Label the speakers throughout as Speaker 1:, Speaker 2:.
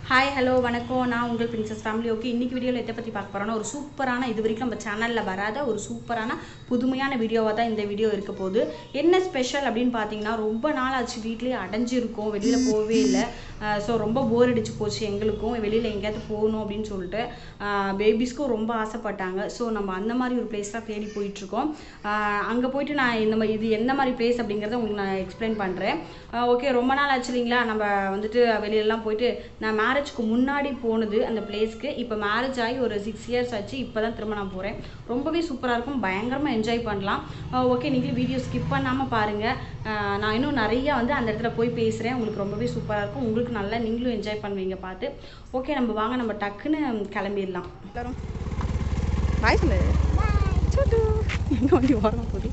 Speaker 1: Hi hello வணக்கம் நான் உங்கள் பிரின்சஸ் ஃபேமிலி ஓகே இன்னைக்கு வீடியோவில் எதை பற்றி பார்க்க போகிறோன்னா ஒரு சூப்பரான இது வரைக்கும் நம்ம சேனலில் வராத ஒரு சூப்பரான புதுமையான வீடியோவாக தான் இந்த வீடியோ இருக்க போகுது என்ன ஸ்பெஷல் அப்படின்னு பார்த்தீங்கன்னா ரொம்ப நாள் ஆச்சு வீட்லேயே அடைஞ்சிருக்கோம் வெளியில் போகவே இல்லை ஸோ ரொம்ப போர் அடிச்சு போச்சு எங்களுக்கும் வெளியில் எங்கேயாவது போகணும் அப்படின்னு சொல்லிட்டு பேபிஸ்க்கும் ரொம்ப ஆசைப்பட்டாங்க ஸோ நம்ம அந்த மாதிரி ஒரு பிளேஸ் தான் தேடி போயிட்டுருக்கோம் அங்கே போயிட்டு நான் இந்த மாதிரி இது எந்த மாதிரி பிளேஸ் அப்படிங்கிறத உங்களுக்கு நான் எக்ஸ்பிளைன் பண்ணுறேன் ஓகே ரொம்ப நாள் ஆச்சு இல்லைங்களா நம்ம வந்துட்டு வெளியிலலாம் போயிட்டு நான் மேரேஜ்க்கு முன்னாடி போனது அந்த பிளேஸ்க்கு இப்போ மேரேஜ் ஆகி ஒரு சிக்ஸ் இயர்ஸ் ஆச்சு இப்போ தான் திரும்ப நான் போகிறேன் ரொம்பவே சூப்பராக இருக்கும் பயங்கரமாக என்ஜாய் பண்ணலாம் ஓகே நீங்களும் வீடியோ ஸ்கிப் பண்ணாமல் பாருங்கள் நான் இன்னும் நிறையா வந்து அந்த இடத்துல போய் பேசுகிறேன் உங்களுக்கு ரொம்பவே சூப்பராக இருக்கும் உங்களுக்கு நல்லா நீங்களும் என்ஜாய் பண்ணுவீங்க பார்த்து ஓகே நம்ம வாங்க நம்ம டக்குன்னு கிளம்பிடலாம் எல்லாரும் பாய் சொல்லு சோட்டு எங்கே வண்டி ஓரம் போகுது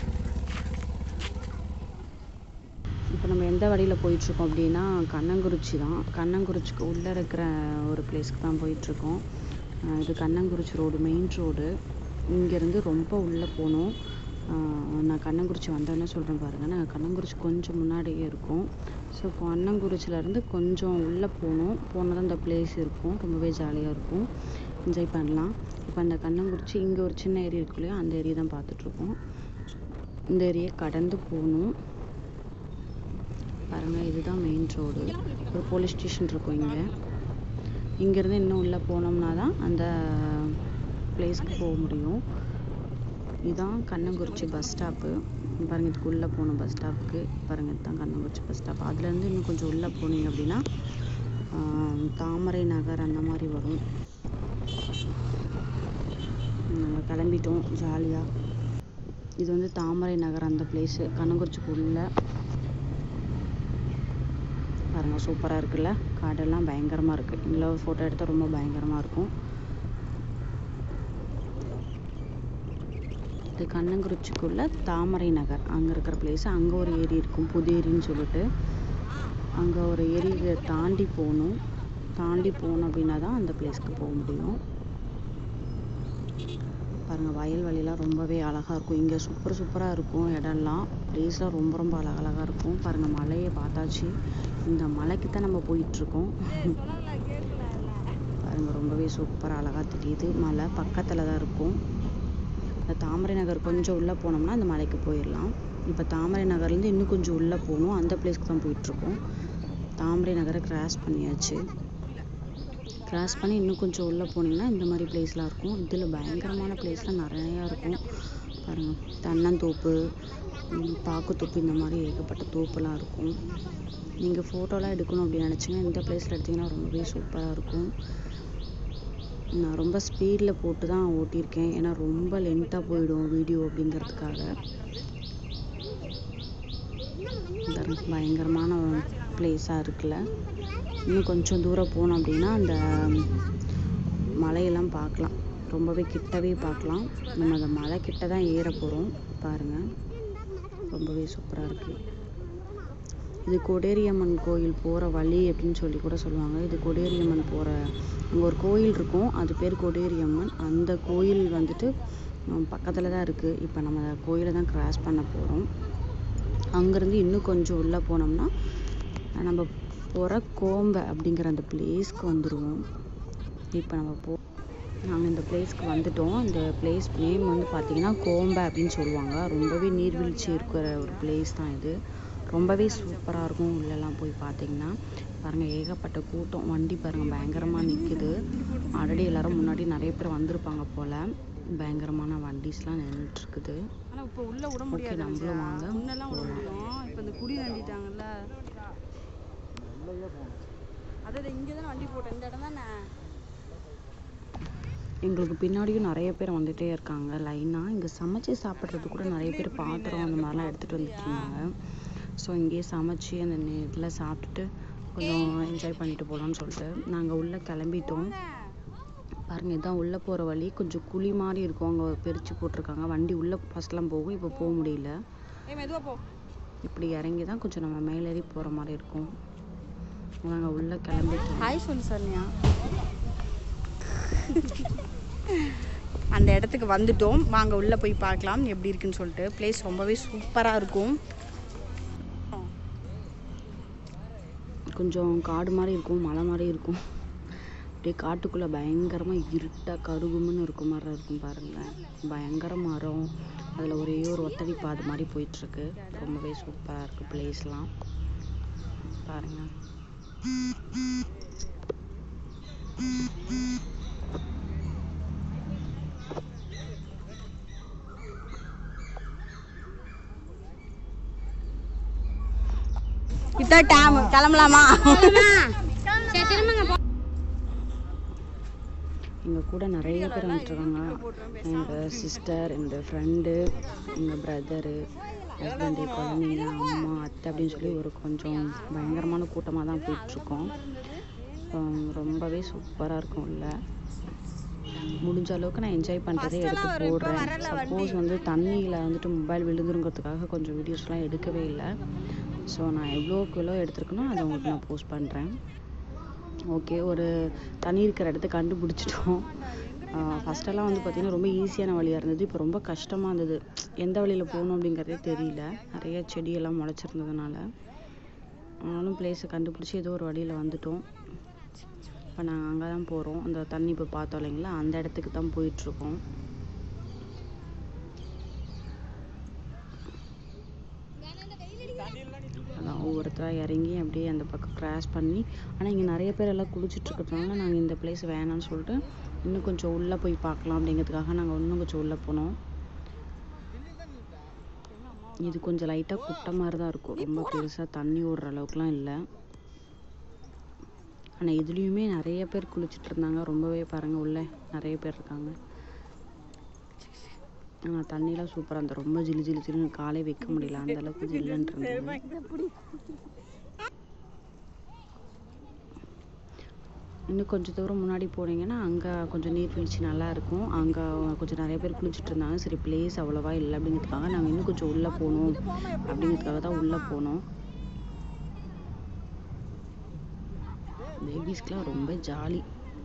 Speaker 1: இப்போ நம்ம எந்த வழியில் போயிட்டுருக்கோம் அப்படின்னா கண்ணங்குறிச்சி தான் கண்ணங்குறிச்சிக்கு உள்ளே இருக்கிற ஒரு பிளேஸ்க்கு தான் போயிட்டுருக்கோம் அஹ் இது கண்ணங்குறிச்சி ரோடு மெயின் ரோடு இங்கேருந்து ரொம்ப உள்ளே போகணும் அஹ் நான் கண்ணங்குறிச்சி வந்தோன்னே சொல்கிறேன் பாருங்கள் நாங்கள் கண்ணங்குறிச்சி கொஞ்சம் முன்னாடியே இருக்கோம் ஸோ கண்ணங்குறிச்சிலேருந்து கொஞ்சம் உள்ளே போகணும் போனால் தான் இந்த பிளேஸ் இருக்கும் ரொம்பவே ஜாலியாக இருக்கும் என்ஜாய் பண்ணலாம் இப்போ அந்த கண்ணங்குறிச்சி இங்கே ஒரு சின்ன ஏரி இருக்கு இல்லையா அந்த ஏரியா தான் பார்த்துட்ருக்கோம் இந்த ஏரியை கடந்து போகணும் பாருங்க இதுதான் மெயின் ரோடு ஒரு போலீஸ் ஸ்டேஷன் இருக்கும் இங்கே இங்கேருந்து இன்னும் உள்ளே போனோம்னா தான் அந்த பிளேஸ்க்கு போக முடியும் இதுதான் கண்ணங்குறிச்சி பஸ் ஸ்டாப்பு பாருங்க இதுக்கு உள்ளே போகணும் பஸ் ஸ்டாப்புக்கு பாருங்க இதுதான் கண்ணங்குறிச்சி பஸ் ஸ்டாப் அதுலேருந்து இன்னும் கொஞ்சம் உள்ளே போனீங்க அப்படின்னா ஆஹ், தாமரை நகர் அந்த மாதிரி வரும் நாங்கள் கிளம்பிட்டோம் ஜாலியாக இது வந்து தாமரை நகர் அந்த பிளேஸு கண்ணங்குறிச்சிக்கு உள்ள பாருங்க சூப்பராக இருக்குல்ல காடெல்லாம் பயங்கரமாக இருக்குது இதில் ஒரு ஃபோட்டோ எடுத்தால் ரொம்ப பயங்கரமாக இருக்கும் இது கண்ணங்குறிச்சிக்குள்ள தாமரை நகர் அங்கே இருக்கிற பிளேஸ் அங்கே ஒரு ஏரி இருக்கும் புது ஏரின்னு சொல்லிட்டு அங்கே ஒரு ஏரியை தாண்டி போகணும் தாண்டி போனோம் அப்படின்னா தான் அந்த பிளேஸ்க்கு போக முடியும் பாருங்கள் வயல்வெளிலாம் ரொம்பவே அழகாக இருக்கும் இங்கே சூப்பர் சூப்பராக இருக்கும் இடம்லாம் பிளேஸ்லாம் ரொம்ப ரொம்ப அழகழகாக இருக்கும் பாருங்கள் மலையை பார்த்தாச்சு இந்த மலைக்கு தான் நம்ம போயிட்டுருக்கோம் பாருங்கள் ரொம்பவே சூப்பராக அழகாக தெரியுது மலை பக்கத்தில் தான் இருக்கும் இந்த தாமரை நகர் கொஞ்சம் உள்ளே போனோம்னா அந்த மலைக்கு போயிடலாம் இப்போ தாமரை நகர்லேருந்து இன்னும் கொஞ்சம் உள்ளே போகணும் அந்த பிளேஸ்க்கு தான் போயிட்டுருக்கோம் தாமரை நகரை கிராஸ் பண்ணியாச்சு கிராஸ் பண்ணி இன்னும் கொஞ்சம் உள்ளே போனீங்கன்னா இந்த மாதிரி பிளேஸ்லாம் இருக்கும் இதில் பயங்கரமான பிளேஸ்லாம் நிறையா இருக்கும் பாருங்கள் தென்னந்தோப்பு ம், பாக்குத்தோப்பு இந்த மாதிரி ஏகப்பட்ட தோப்புலாம் இருக்கும் நீங்கள் ஃபோட்டோலாம் எடுக்கணும் அப்படின்னு நினச்சிங்கன்னா இந்த பிளேஸில் எடுத்தீங்கன்னா ரொம்பவே சூப்பராக இருக்கும் நான் ரொம்ப ஸ்பீடில் போட்டு தான் ஓட்டியிருக்கேன் ஏன்னா ரொம்ப லென்த்தாக போயிடும் வீடியோ அப்படிங்கிறதுக்காக இந்த பயங்கரமான பிளேஸாக இருக்குல்ல இன்னும் கொஞ்சம் தூரம் போனோம் அப்படின்னா அந்த மலையெல்லாம் பார்க்கலாம் ரொம்பவே கிட்டவே பார்க்கலாம் நம்ம அந்த மலை கிட்ட தான் ஏற போகிறோம் பாருங்கள் ரொம்பவே சூப்பராக இருக்குது இது கொடேரியம்மன் கோயில் போகிற வழி அப்படின்னு சொல்லி கூட சொல்லுவாங்க இது கொடேரியம்மன் போகிற அங்கே ஒரு கோயில் இருக்கும் அது பேர் கொடேரியம்மன் அந்த கோயில் வந்துட்டு பக்கத்தில் தான் இருக்குது இப்போ நம்ம அந்த கோயிலை தான் கிராஸ் பண்ண போகிறோம் அங்கேருந்து இன்னும் கொஞ்சம் உள்ளே போனோம்னா நம்ம போகிற கோம்பை அப்படிங்கிற அந்த பிளேஸ்க்கு வந்துடுவோம் இப்போ நம்ம போ நாங்கள் இந்த பிளேஸ்க்கு வந்துட்டோம் இந்த பிளேஸ் நேம் வந்து பார்த்தீங்கன்னா கோம்பை அப்படின்னு சொல்லுவாங்க ரொம்பவே நீர்வீழ்ச்சி இருக்கிற ஒரு பிளேஸ் தான் இது ரொம்பவே சூப்பராக இருக்கும் உள்ளெல்லாம் போய் பார்த்தீங்கன்னா பாருங்கள் ஏகப்பட்ட கூட்டம் வண்டி பாருங்கள் பயங்கரமாக நிற்குது ஆல்ரெடி எல்லாரும் முன்னாடி நிறைய பேர் வந்திருப்பாங்க போல் பயங்கரமான வண்டிஸ்லாம் நின்றுட்டு இருக்குது
Speaker 2: ஆனா இப்போ உள்ள விட
Speaker 1: ஓகே
Speaker 2: முடியாது
Speaker 1: நம்மளும் வாங்க
Speaker 2: முன்னெல்லாம் விட
Speaker 1: போகலாம்
Speaker 2: முடியும் இப்போ இந்த குடி நண்டிட்டாங்கல்ல அதான் இங்கே தானே வண்டி போட்டேன் இந்த இடம் தானே
Speaker 1: எங்களுக்கு பின்னாடியும் நிறைய பேர் வந்துட்டே இருக்காங்க லைனாக இங்கே சமைச்சு சாப்பிட்றது கூட நிறைய பேர் பாத்திரம் அந்த மாதிரிலாம் எடுத்துகிட்டு வந்துட்டு இருந்தாங்க ஸோ இங்கேயே சமைச்சு அந்த இதில் சாப்பிட்டுட்டு கொஞ்சம் என்ஜாய் பண்ணிட்டு போகலான்னு சொல்லிட்டு நாங்கள் உள்ளே கிளம்பிட்டோம் பாருங்கள் இதான் உள்ளே போகிற வழி கொஞ்சம் குழி மாதிரி இருக்கும் அங்கே பிரித்து போட்டிருக்காங்க வண்டி உள்ளே ஃபஸ்ட்லாம் போகும் இப்போ போக முடியல
Speaker 2: ஏய் மெதுவா போ
Speaker 1: இப்படி இறங்கி தான் கொஞ்சம் நம்ம மேலேறி போகிற மாதிரி இருக்கும் நாங்கள் உள்ளே கிளம்பிட்டோம்
Speaker 2: ஹாய் சொல்லு சரண்யா அந்த இடத்துக்கு வந்துட்டோம் வாங்க உள்ள போய் பார்க்கலாம் எப்படி இருக்குன்னு சொல்லிட்டு பிளேஸ் ரொம்பவே சூப்பராக இருக்கும் கொஞ்சம் காடு மாதிரி இருக்கும் மலை மாதிரி இருக்கும் அப்படியே காட்டுக்குள்ளே பயங்கரமாக இருட்டாக கருகுமுன்னு இருக்கும் மாதிரி இருக்கும் பாருங்களேன் பயங்கர மரம் அதில் ஒரே ஒரு ஒத்தடி பாது மாதிரி போயிட்டுருக்கு ரொம்பவே சூப்பராக இருக்குது பிளேஸ்லாம் பாருங்கள் இதான் டேம் கிளம்பலாமா எங்கள் கூட நிறைய பேர் வந்துட்டுருக்காங்க எங்கள் சிஸ்டர் எங்கள் ஃப்ரெண்டு எங்கள் பிரதரு ஹஸ்பண்டு குழந்தைங்க அம்மா அத்தை அப்படின்னு சொல்லி ஒரு கொஞ்சம் பயங்கரமான கூட்டமாக தான் போயிட்டுருக்கோம் அப்புறம் ரொம்பவே சூப்பராக இருக்கும் உள்ள முடிஞ்ச அளவுக்கு நான் என்ஜாய் பண்ணுறதே எடுத்து போடுறேன் சப்போஸ் வந்து தண்ணியில் வந்துட்டு மொபைல் விழுந்துருங்கிறதுக்காக கொஞ்சம் வீடியோஸ்லாம் எடுக்கவே இல்லை ஸோ நான் எவ்வளோக்கு எவ்வளோ எடுத்திருக்கனோ அதை உங்களுக்கு நான் போஸ்ட் பண்ணுறேன் ஓகே ஒரு தண்ணி இருக்கிற இடத்த கண்டுபிடிச்சிட்டோம் ஃபஸ்ட்டெல்லாம் வந்து பார்த்திங்கன்னா ரொம்ப ஈஸியான வழியாக இருந்தது இப்போ ரொம்ப கஷ்டமாக இருந்தது எந்த வழியில் போகணும் அப்படிங்கிறதே தெரியல நிறைய செடியெல்லாம் முளைச்சிருந்ததுனால ஆனாலும் பிளேஸை கண்டுபிடிச்சி ஏதோ ஒரு வழியில் வந்துட்டோம் இப்போ நாங்கள் அங்கே தான் போகிறோம் அந்த தண்ணி இப்போ பார்த்தோம் இல்லைங்களா அந்த இடத்துக்கு தான் போயிட்டுருக்கோம் அதான் ஒவ்வொருத்தராக இறங்கி அப்படியே அந்த பக்கம் கிராஸ் பண்ணி ஆனால் இங்கே நிறைய பேர் எல்லாம் குளிச்சுட்டு இருக்கிறதுனால நாங்கள் இந்த பிளேஸ் வேணாம்னு சொல்லிட்டு இன்னும் கொஞ்சம் உள்ளே போய் பார்க்கலாம் அப்படிங்கிறதுக்காக நாங்கள் இன்னும் கொஞ்சம் உள்ளே போனோம் இது கொஞ்சம் லைட்டாக குட்டை மாதிரி தான் இருக்கும் ரொம்ப பெருசாக தண்ணி ஓடுற அளவுக்குலாம் இல்லை ஆனால் இதுலேயுமே நிறைய பேர் குளிச்சுட்டு இருந்தாங்க ரொம்பவே பாருங்கள் உள்ளே நிறைய பேர் இருக்காங்க ஆனால் தண்ணிலாம் சூப்பராக இருந்தது ரொம்ப ஜிலு ஜிலு ஜிலுன்னு காலே வைக்க முடியல அந்த அளவுக்கு ஜில்லுன்னு இருந்தது இன்னும் கொஞ்சம் தூரம் முன்னாடி போனீங்கன்னா அங்கே கொஞ்சம் நீர்வீழ்ச்சி நல்லா இருக்கும் அங்கே கொஞ்சம் நிறைய பேர் குளிச்சுட்டு இருந்தாங்க சரி பிளேஸ் அவ்வளோவா இல்லை அப்படிங்கிறதுக்காக நாங்கள் இன்னும் கொஞ்சம் உள்ளே போகணும் அப்படிங்கிறதுக்காக தான் உள்ளே போனோம் பேபிஸ்க்கெலாம் ரொம்ப ஜாலி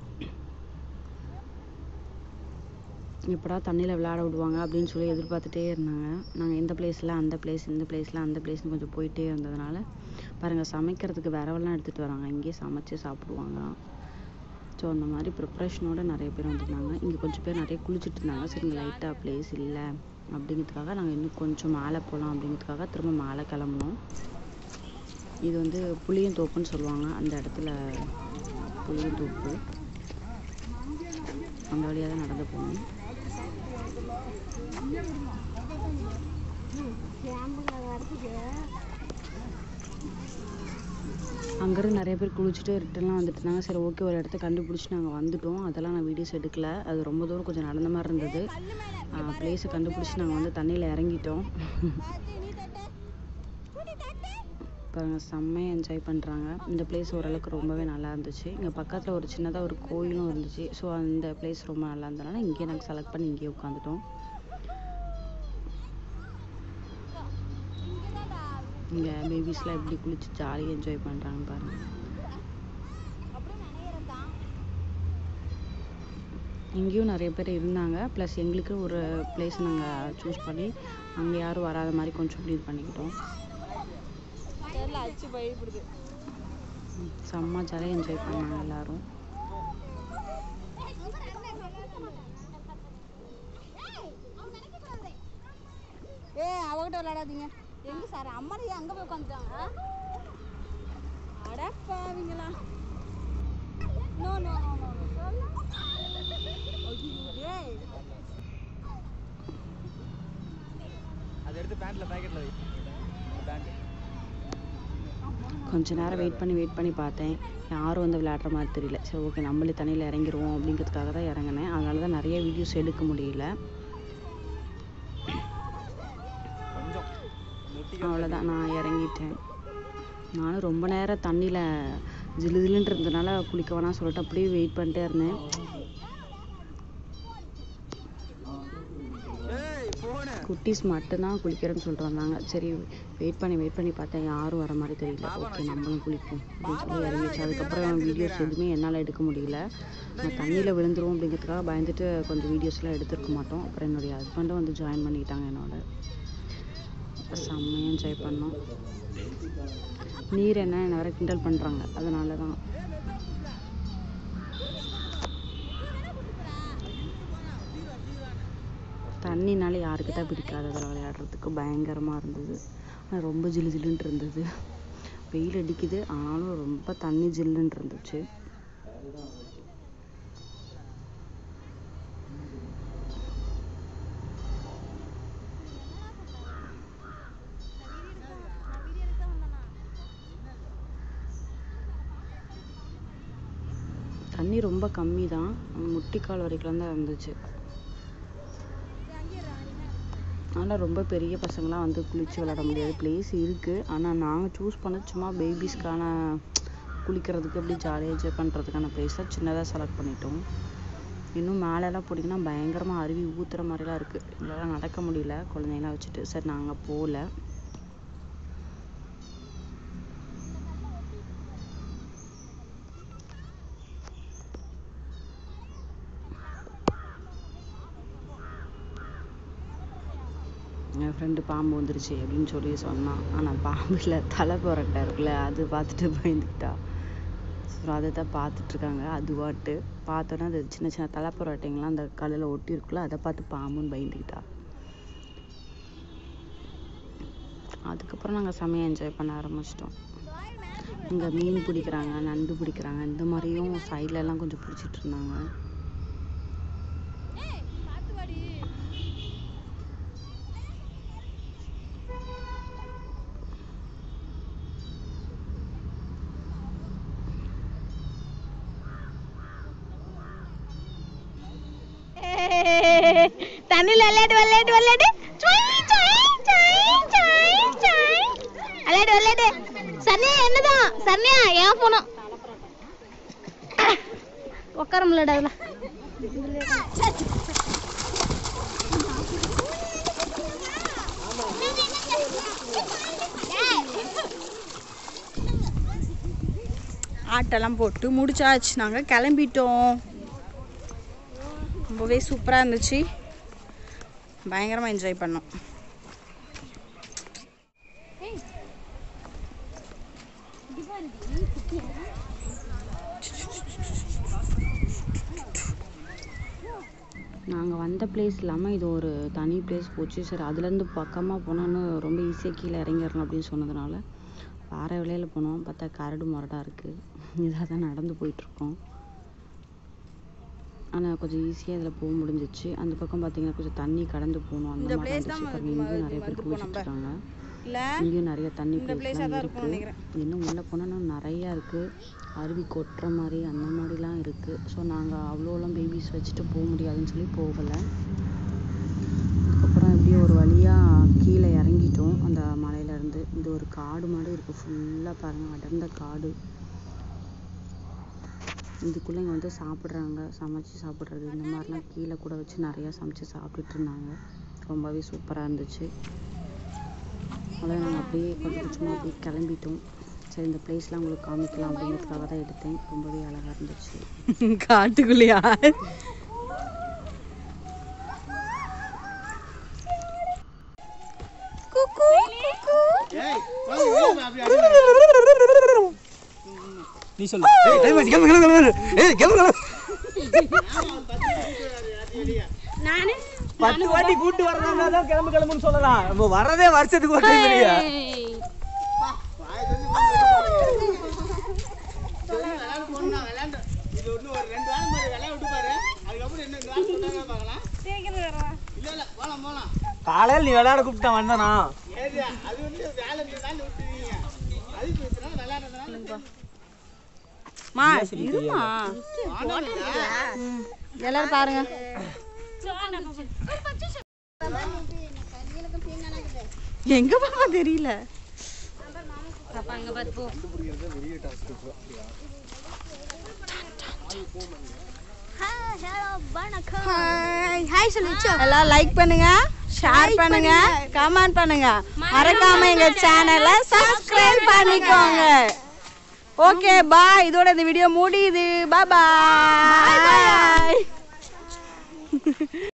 Speaker 2: எப்படா தண்ணியில் விளையாட விடுவாங்க அப்படின்னு சொல்லி எதிர்பார்த்துட்டே இருந்தாங்க நாங்கள் இந்த பிளேஸில் அந்த பிளேஸ் இந்த பிளேஸில் அந்த பிளேஸ்னு கொஞ்சம் போயிட்டே இருந்ததுனால பாருங்கள் சமைக்கிறதுக்கு விரவெல்லாம் எடுத்துகிட்டு வராங்க இங்கேயே சமைச்சு சாப்பிடுவாங்க ஸோ அந்த மாதிரி ப்ரிப்ரேஷனோட நிறைய பேர் வந்திருந்தாங்க இங்கே கொஞ்சம் பேர் நிறைய குளிச்சுட்டு இருந்தாங்க சரி இங்கே லைட்டாக பிளேஸ் இல்லை அப்படிங்கிறதுக்காக நாங்கள் இன்னும் கொஞ்சம் மேலே போகலாம் அப்படிங்கிறதுக்காக திரும்ப மேலே கிளம்புனோம் இது வந்து புளியந்தோப்புன்னு சொல்லுவாங்க அந்த இடத்துல புளியந்தோப்பு அந்த வழியாக தான் நடந்து போகணும் அங்கேருந்து நிறைய பேர் குளிச்சுட்டு ரிட்டர்ன்லாம் வந்துட்டு இருந்தாங்க சரி ஓகே ஒரு இடத்த கண்டுபிடிச்சி நாங்கள் வந்துட்டோம் அதெல்லாம் நான் வீடியோஸ் எடுக்கல அது ரொம்ப தூரம் கொஞ்சம் நடந்த மாதிரி இருந்தது பிளேஸை கண்டுபிடிச்சி நாங்கள் வந்து தண்ணியில் இறங்கிட்டோம் பாருங்க செம்மையாக என்ஜாய் பண்ணுறாங்க இந்த பிளேஸ் ஓரளவுக்கு ரொம்பவே நல்லா இருந்துச்சு இங்கே பக்கத்தில் ஒரு சின்னதாக ஒரு கோயிலும் இருந்துச்சு ஸோ அந்த பிளேஸ் ரொம்ப நல்லா இருந்ததுனால இங்கேயே நாங்கள் செலக்ட் பண்ணி இங்கேயே உட்காந்துட்டோம் இங்கே பேபிஸ்லாம் எப்படி குளிச்சு ஜாலியாக என்ஜாய் பண்ணுறாங்க பாருங்க இங்கேயும் நிறைய பேர் இருந்தாங்க ப்ளஸ் எங்களுக்கு ஒரு பிளேஸ் நாங்கள் சூஸ் பண்ணி அங்கே யாரும் வராத மாதிரி கொஞ்சம் இப்படி இது பண்ணிக்கிட்டோம் செம்ம ஜாலியாக என்ஜாய் பண்ணாங்க எல்லாரும்
Speaker 1: ஏ அவகிட்ட விளையாடாதீங்க எங்க சார் அம்மா அங்க போய் உட்காந்துட்டாங்க அடப்பாவீங்களா நோ நோ நோ நோ
Speaker 3: அதை எடுத்து பேண்ட்ல பாக்கெட்ல வை பேண்ட்
Speaker 2: கொஞ்ச நேரம் வெயிட் பண்ணி வெயிட் பண்ணி பார்த்தேன் யாரும் வந்து விளையாடுற மாதிரி தெரியல சரி ஓகே நம்மளே தண்ணியில் இறங்கிருவோம் அப்படிங்கிறதுக்காக தான் இறங்கினேன் அதனால தான் நிறைய வீடியோஸ் எடுக்க முடியல
Speaker 3: கொஞ்சம் முட்டி
Speaker 2: அவ்வளோதான் நான் இறங்கிட்டேன் நானும் ரொம்ப நேரம் தண்ணியில் ஜிலு ஜிலுன்னு இருந்ததுனால குளிக்க வேணாம் சொல்லிட்டு அப்படியே வெயிட் பண்ணிட்டே இருந்தேன்
Speaker 3: ஏய் போன
Speaker 2: குட்டீஸ் மட்டும்தான் குளிக்கிறேன்னு சொல்லிட்டு வந்தாங்க சரி வெயிட் பண்ணி வெயிட் பண்ணி பார்த்தேன் யாரும் வர மாதிரி தெரியல ஓகே நம்மளும் குளிப்போம் அப்படின்னு சொல்லி இறங்கிச்சு அதுக்கப்புறம் வீடியோஸ் எதுவுமே என்னால் எடுக்க முடியல நான் தண்ணியில் விழுந்துரும் அப்படிங்கிறதுக்காக பயந்துட்டு கொஞ்சம் வீடியோஸ்லாம் எடுத்திருக்க மாட்டோம் அப்புறம் என்னுடைய ஹஸ்பண்டும் வந்து ஜாயின் பண்ணிக்கிட்டாங்க என்னோட செம்மையாக என்ஜாய் பண்ணோம் நீர் என்ன என்ன வேற கிண்டல் பண்ணுறாங்க அதனால தான் தண்ணினால யாருக்கு தான் பிடிக்காது அதில் விளையாடுறதுக்கு பயங்கரமாக இருந்தது ஆனால் ரொம்ப ஜிலு ஜிலுன்ட்டு இருந்தது வெயில் அடிக்குது ஆனாலும் ரொம்ப தண்ணி ஜில்லுன்னு இருந்துச்சு தண்ணி ரொம்ப கம்மி தான் முட்டிக்கால் வரைக்கும் தான் இருந்துச்சு ஆனால் ரொம்ப பெரிய பசங்களாம் வந்து குளிச்சு விளையாட முடியாது பிளேஸ் இருக்குது ஆனால் நாங்கள் சூஸ் பண்ண சும்மா பேபிஸ்க்கான குளிக்கிறதுக்கு அப்படி ஜாலியாக என்ஜாய் பண்ணுறதுக்கான பிளேஸ் தான் சின்னதாக செலக்ட் பண்ணிட்டோம் இன்னும் மேலெல்லாம் போனீங்கன்னா பயங்கரமாக அருவி ஊற்றுற மாதிரிலாம் இருக்குது எங்களால் நடக்க முடியல குழந்தைங்களாம் வச்சுட்டு சரி நாங்கள் போகல என் ஃப்ரெண்டு பாம்பு வந்துருச்சு அப்படின்னு சொல்லி சொன்னான் ஆனால் பாம்பு இல்லை தலை புரட்டை இருக்குல்ல அது பார்த்துட்டு பயந்துக்கிட்டா ஸோ அதை தான் பார்த்துட்ருக்காங்க அதுவாட்டு பார்த்தோன்னா அந்த சின்ன சின்ன தலை புரட்டைங்களாம் அந்த கல்லில் ஒட்டி இருக்குல்ல அதை பார்த்து பாம்புன்னு பயந்துக்கிட்டா அதுக்கப்புறம் நாங்கள் செமையாக என்ஜாய் பண்ண ஆரம்பிச்சிட்டோம் இங்கே மீன் பிடிக்கிறாங்க நண்டு பிடிக்கிறாங்க இந்த மாதிரியும் சைட்ல எல்லாம் கொஞ்சம் பிடிச்சிட்டு இருந்தாங்க
Speaker 4: தண்ணில விளையாடு விளையாடு விளையாடு சுய், சுய், சுய், சுய், சுய். விளையாடு விளையாடு சன்னியா என்னதான் சன்னியா ஏன் போனோம் உட்கார முடியலடா அதுல
Speaker 1: ஆட்டெல்லாம் போட்டு முடிச்சாச்சு நாங்கள் கிளம்பிட்டோம் ரொம்பவே சூப்பராக இருந்துச்சு பயங்கரமாக என்ஜாய் பண்ணோம்
Speaker 2: நாங்கள் வந்த பிளேஸ் இல்லாமல் இது ஒரு தனி பிளேஸ் போச்சு சரி அதுலேருந்து பக்கமாக போனோன்னு ரொம்ப ஈஸியாக கீழே இறங்கிடலாம் அப்படின்னு சொன்னதுனால வேறு வழியில் போனோம் பார்த்தா கரடு முரடாக இருக்குது இதாக தான் நடந்து போயிட்டுருக்கோம் ஆனால் கொஞ்சம் ஈஸியாக இதில் போக முடிஞ்சிச்சு அந்த பக்கம் பார்த்தீங்கன்னா கொஞ்சம் தண்ணி கடந்து போகணும் அந்த
Speaker 1: இந்த
Speaker 2: மாதிரி
Speaker 1: place தான்
Speaker 2: இருந்துச்சு பாருங்க இங்கேயும் நிறைய பேர்
Speaker 1: வந்திருப்போம்
Speaker 2: குளிச்சுட்டு இருக்காங்க
Speaker 1: இல்லை
Speaker 2: இங்கேயும் நிறைய தண்ணி
Speaker 1: இந்த place ஆ
Speaker 2: பிளேஸ்லாம்
Speaker 1: தான் இருக்கும்னு
Speaker 2: இருக்கு
Speaker 1: நினைக்கிறேன்.
Speaker 2: இன்னும் உள்ளே போனால் இன்னும் நிறையா இருக்குது அருவி கொட்டுற மாதிரி அந்த மாதிரிலாம் இருக்குது ஸோ நாங்கள் அவ்வளோலாம் பேபிஸ் வச்சுட்டு போக முடியாதுன்னு சொல்லி போகலை அதுக்கப்புறம் எப்படியோ ஒரு வழியாக கீழே இறங்கிட்டோம் அந்த மலையிலேருந்து இது ஒரு காடு மாதிரி இருக்குது ஃபுல்லாக பாருங்கள் அடர்ந்த காடு இதுக்குள்ளே இங்கே வந்து சாப்பிட்றாங்க சமைச்சு சாப்பிட்றது இந்த மாதிரிலாம் கீழே கூட வச்சு நிறையா சமைச்சு சாப்பிட்டுட்டு இருந்தாங்க ரொம்பவே சூப்பராக இருந்துச்சு அதான் நாங்கள் அப்படியே கொஞ்சம் கொஞ்சமாக அப்படியே கிளம்பிட்டோம் சரி இந்த பிளேஸ்லாம் உங்களுக்கு காமிக்கலாம் அப்படிங்கிறதுக்காக தான் எடுத்தேன் ரொம்பவே அழகாக இருந்துச்சு
Speaker 1: காட்டுக்குள்ளையா
Speaker 3: நீ சொல்லு ஏய் டைம் ஆச்சு கிளம்பு கிளம்பு கிளம்பு ஏய் கிளம்பு கிளம்பு
Speaker 1: நானு
Speaker 3: பத்து வாட்டி கூட்டு வரதா தான் கிளம்பு கிளம்புன்னு சொல்லலாம் நம்ம வரதே வருஷத்துக்கு ஒரு டைம் இல்லையா காலையில் நீ விளையாட கூப்பிட்டா வந்தானா
Speaker 1: மா இருமா ம், எல்லாரும் பாருங்க எங்க பாப்பா தெரியல
Speaker 4: ஹாய் ஹாய் சொல்லிச்சு
Speaker 1: எல்லாம் லைக் பண்ணுங்க ஷேர் பண்ணுங்க கமெண்ட் பண்ணுங்க மறக்காம எங்க சேனலை சப்ஸ்கிரைப் பண்ணிக்கோங்க ஓகே பாய் இதோட இந்த வீடியோ முடியுது பாய் பாய்